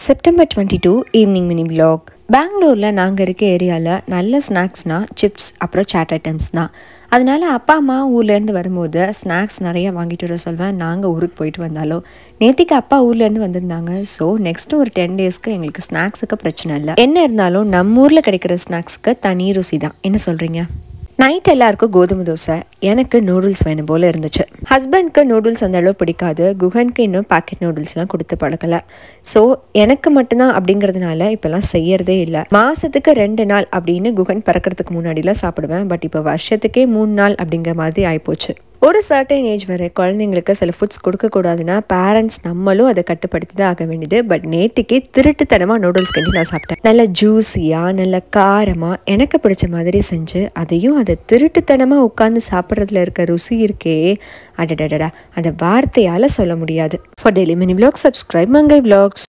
September twenty two evening mini vlog பெங்களூரில் நாங்கள் இருக்க ஏரியாவில் நல்ல ஸ்நாக்ஸ்னால் சிப்ஸ் அப்புறம் சாட் ஐட்டம்ஸ் தான் அதனால அப்பா அம்மா ஊர்லேருந்து வரும்போது ஸ்நாக்ஸ் நிறைய வாங்கிட்டு வர சொல்வேன் நாங்கள் ஊருக்கு போயிட்டு வந்தாலும் நேத்திக்கு அப்பா ஊர்லேருந்து வந்திருந்தாங்க ஸோ நெக்ஸ்ட் ஒரு டென் டேஸ்க்கு எங்களுக்கு ஸ்நாக்ஸுக்கு பிரச்சனை இல்லை என்ன இருந்தாலும் நம்ம ஊரில் கிடைக்கிற ஸ்நாக்ஸ்க்கு தனி ருசி தான் என்ன சொல்கிறீங்க நைட் எல்லாருக்கும் கோதுமை தோசை எனக்கு நூடுல்ஸ் வேணும் போல இருந்துச்சு ஹஸ்பண்ட்க்கு நூடுல்ஸ் அந்த அளவு பிடிக்காது குஹனுக்கு இன்னும் பாக்கெட் நூடுல்ஸ்லாம் கொடுத்து பழக்கல ஸோ எனக்கு மட்டும்தான் அப்படிங்கிறதுனால இப்போல்லாம் செய்யறதே இல்லை மாசத்துக்கு ரெண்டு நாள் அப்படின்னு குஹன் பிறக்கிறதுக்கு முன்னாடிலாம் சாப்பிடுவேன் பட் இப்போ வருஷத்துக்கே மூணு நாள் அப்படிங்கிற மாதிரி ஆயிப்போச்சு ஒரு சர்டன் ஏஜ் வரை குழந்தைங்களுக்கு சில ஃபுட்ஸ் கொடுக்கக்கூடாதுன்னா பேரண்ட்ஸ் நம்மளும் அதை கட்டுப்படுத்தி தான் ஆக வேண்டியது பட் நேத்திக்கு திருட்டுத்தனமாக நூடுல்ஸ் கண்டி நான் சாப்பிட்டேன் நல்ல ஜூஸியாக நல்ல காரமாக எனக்கு பிடிச்ச மாதிரி செஞ்சு அதையும் அதை திருட்டுத்தனமாக உட்காந்து சாப்பிட்றதுல இருக்க ருசி இருக்கே அடடடடா அந்த வார்த்தையால் சொல்ல முடியாது for daily mini vlogs subscribe Mangai vlogs